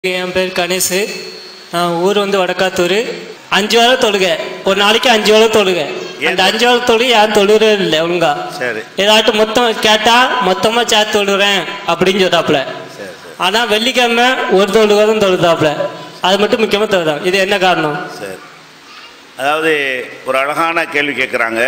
என் பேர் கணேஷ் நான் ஊர் வந்து வடக்காத்தூர் அஞ்சு வேளை தொழுகை ஒரு நாளைக்கு அஞ்சு வேளை தொழுகை அந்த அஞ்சு வேளை தொழுகை யாரும் தொழுகிறே இல்லை ஒழுங்கா சரி ஏதாட்டும் மொத்தம் கேட்டால் மொத்தமாக சேர்த்து தொழுகிறேன் அப்படின்னு சொல்றாப்புல சரி சரி ஆனால் வெள்ளிக்கிழமை ஒரு தொழுகை தான் தொழுதாப்புல அது மட்டும் முக்கியமாக தொழுதான் இது என்ன காரணம் சரி அதாவது ஒரு அழகான கேள்வி கேட்குறாங்க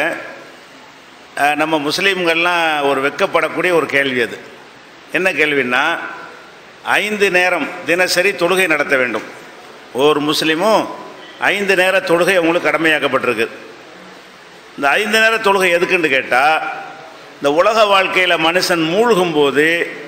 அஹ், நம்ம முஸ்லீம்கள்லாம் ஒரு வெக்கப்படக்கூடிய ஒரு கேள்வி அது என்ன கேள்வின்னா ஐந்து நேரம் தினசரி தொழுகை நடத்த வேண்டும் ஒவ்வொரு முஸ்லீமும் ஐந்து நேர தொழுகை அவங்களுக்கு கடமையாக்கப்பட்டிருக்கு இந்த ஐந்து நேர தொழுகை எதுக்குன்னு கேட்டால் இந்த உலக வாழ்க்கையில் மனுஷன் மூழ்கும் போது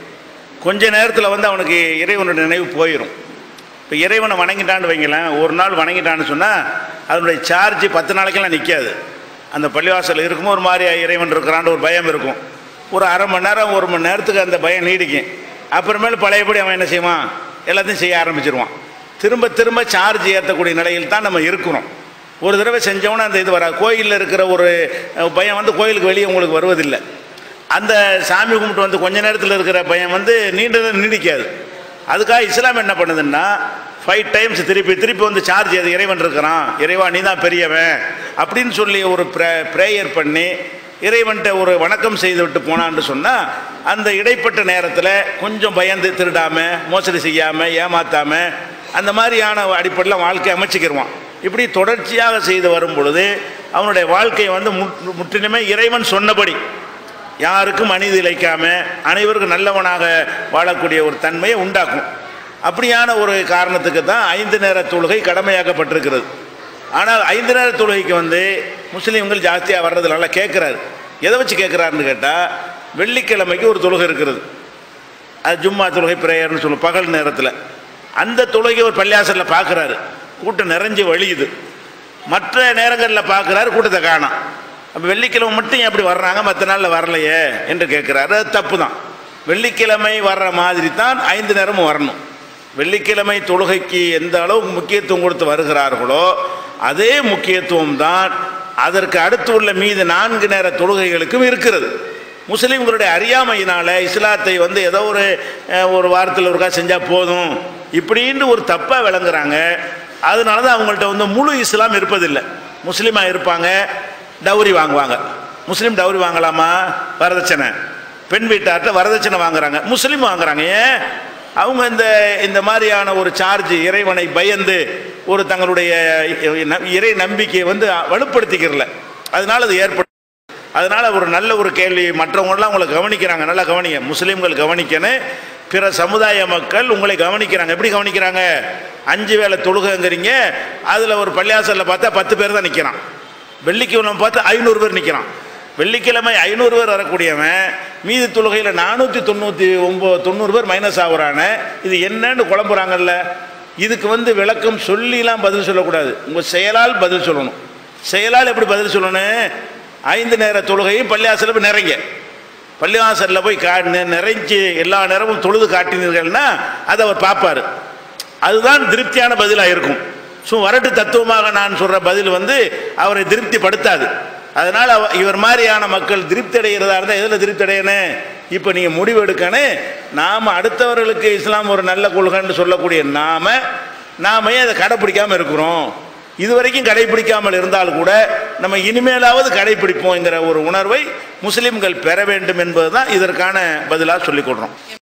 கொஞ்ச நேரத்தில் வந்து அவனுக்கு இறைவனுடைய நினைவு போயிடும் இப்போ இறைவனை வணங்கிட்டான்னு வைங்களேன் ஒரு நாள் வணங்கிட்டான்னு சொன்னால் அதனுடைய சார்ஜ் பத்து நாளைக்கெல்லாம் நிற்காது அந்த பள்ளிவாசல் இருக்கும் ஒரு மாதிரி இறைவன் இருக்கிறான்னு ஒரு பயம் இருக்கும் ஒரு அரை மணி நேரம் ஒரு மணி நேரத்துக்கு அந்த பயம் நீடிக்கும் அப்புறமேல் பழையபடி அவன் என்ன செய்வான் எல்லாத்தையும் செய்ய ஆரம்பிச்சிருவான் திரும்ப திரும்ப சார்ஜ் ஏற்றக்கூடிய நிலையில் தான் நம்ம இருக்கிறோம் ஒரு தடவை செஞ்சோன்னா அந்த இது வர கோயிலில் இருக்கிற ஒரு அஹ், பயம் வந்து கோயிலுக்கு வெளியே உங்களுக்கு வருவதில்லை அந்த சாமி கும்பிட்டு வந்து கொஞ்ச நேரத்தில் இருக்கிற பயம் வந்து நீண்ட நேரம் நீடிக்காது அதுக்காக இஸ்லாம் என்ன பண்ணுதுன்னா ஃபைவ் டைம்ஸ் திருப்பி திருப்பி வந்து சார்ஜ் அது இறைவன் இருக்கிறான் இறைவா நீ தான் பெரியவன் அப்படின்னு சொல்லி ஒரு ப்ரே ப்ரேயர் பண்ணி இறைவன்கிட்ட ஒரு வணக்கம் செய்து விட்டு போனான்னு சொன்னால் அந்த இடைப்பட்ட நேரத்தில் கொஞ்சம் பயந்து திருடாமல் மோசடி செய்யாமல் ஏமாத்தாமல் அந்த மாதிரியான அடிப்படையில் வாழ்க்கை அமைச்சிக்கிருவான் இப்படி தொடர்ச்சியாக செய்து வரும் பொழுது அவனுடைய வாழ்க்கை வந்து முற்று- முற்றிலுமே இறைவன் சொன்னபடி யாருக்கும் அநீதி இழைக்காம அனைவருக்கும் நல்லவனாக வாழக்கூடிய ஒரு தன்மையை உண்டாக்கும் அப்படியான ஒரு காரணத்துக்கு தான் ஐந்து நேர தொழுகை கடமையாக்கப்பட்டிருக்கிறது ஆனால் ஐந்து நேர தொழுகைக்கு வந்து முஸ்லீம்கள் ஜாஸ்தியாக வர்றது நல்லா கேட்குறாரு எதை வச்சு கேட்குறாருன்னு கேட்டால் வெள்ளிக்கிழமைக்கு ஒரு தொழுகை இருக்கிறது அது ஜும்மா தொழுகை பிரேயர்னு சொல்லுவோம் பகல் நேரத்தில் அந்த தொழுகை ஒரு பள்ளியாசலில் பார்க்குறாரு கூட்டம் நிறைஞ்சு வழியுது மற்ற நேரங்களில் பார்க்குறாரு கூட்டத்தை காணோம் அப்போ வெள்ளிக்கிழமை மட்டும் ஏன் அப்படி வர்றாங்க மற்ற நாளில் வரலையே என்று கேட்குறாரு அது தப்பு தான் வெள்ளிக்கிழமை வர்ற மாதிரி தான் ஐந்து நேரமும் வரணும் வெள்ளிக்கிழமை தொழுகைக்கு எந்த அளவுக்கு முக்கியத்துவம் கொடுத்து வருகிறார்களோ அதே முக்கியத்துவம் தான் அதற்கு அடுத்து உள்ள மீது நான்கு நேர தொழுகைகளுக்கும் இருக்கிறது முஸ்லீம்களுடைய அறியாமையினால இஸ்லாத்தை வந்து ஏதோ ஒரு அஹ், ஒரு வாரத்தில் ஒருக்கா செஞ்சால் போதும் இப்படின்னு ஒரு தப்பாக விளங்குறாங்க அதனால தான் அவங்கள்ட்ட வந்து முழு இஸ்லாம் இருப்பதில்லை முஸ்லீமாக இருப்பாங்க டவுரி வாங்குவாங்க முஸ்லீம் டவுரி வாங்கலாமா வரதட்சணை பெண் வீட்டார்ட்ட வரதட்சணை வாங்குறாங்க முஸ்லீம் வாங்குறாங்க ஏன் அவங்க இந்த இந்த மாதிரியான ஒரு சார்ஜ் இறைவனை பயந்து ஒரு தங்களுடைய இறை நம்பிக்கையை வந்து வலுப்படுத்திக்கிறல அதனால அது ஏற்படும் அதனால ஒரு நல்ல ஒரு கேள்வி மற்றவங்களாம் உங்களை கவனிக்கிறாங்க நல்லா கவனிங்க முஸ்லீம்கள் கவனிக்கணும் பிற சமுதாய மக்கள் உங்களை கவனிக்கிறாங்க எப்படி கவனிக்கிறாங்க அஞ்சு வேளை தொழுகைங்கிறீங்க அதில் ஒரு பள்ளியாசலில் பார்த்தா பத்து பேர் தான் நிற்கிறான் வெள்ளிக்கிழமை பார்த்தா ஐநூறு பேர் நிற்கிறான் வெள்ளிக்கிழமை ஐநூறு பேர் வரக்கூடியவன் மீதி தொழுகையில் நானூற்றி தொண்ணூற்றி ஒம்பது தொண்ணூறு பேர் மைனஸ் ஆகுறான இது என்னன்னு குழம்புறாங்கல்ல இதுக்கு வந்து விளக்கம் சொல்லிலாம் பதில் சொல்லக்கூடாது உங்கள் செயலால் பதில் சொல்லணும் செயலால் எப்படி பதில் சொல்லணும் ஐந்து நேர தொழுகையும் பள்ளியாசலில் போய் நிறைங்க பள்ளிவாசலில் போய் கா நெ- நிறைஞ்சு எல்லா நேரமும் தொழுது காட்டினீர்கள்னா அதை அவர் பார்ப்பார் அதுதான் திருப்தியான பதிலாக இருக்கும் ஸோ வரட்டு தத்துவமாக நான் சொல்கிற பதில் வந்து அவரை திருப்திப்படுத்தாது அதனால் அவ- இவர் மாதிரியான மக்கள் திருப்தி அடைகிறதா இருந்தால் எதில் திருப்தி அடையணும் இப்போ நீங்கள் முடிவு எடுக்கணும் நாம் அடுத்தவர்களுக்கு இஸ்லாம் ஒரு நல்ல கொள்கைன்னு சொல்லக்கூடிய நாம நாம ஏன் அதை கடைப்பிடிக்காமல் இருக்கிறோம் இதுவரைக்கும் கடைபிடிக்காமல் இருந்தால் கூட நம்ம இனிமேலாவது கடைபிடிப்போங்கிற ஒரு உணர்வை முஸ்லிம்கள் பெற வேண்டும் என்பதுதான் இதற்கான பதிலாக சொல்லிக் கொடுறோம்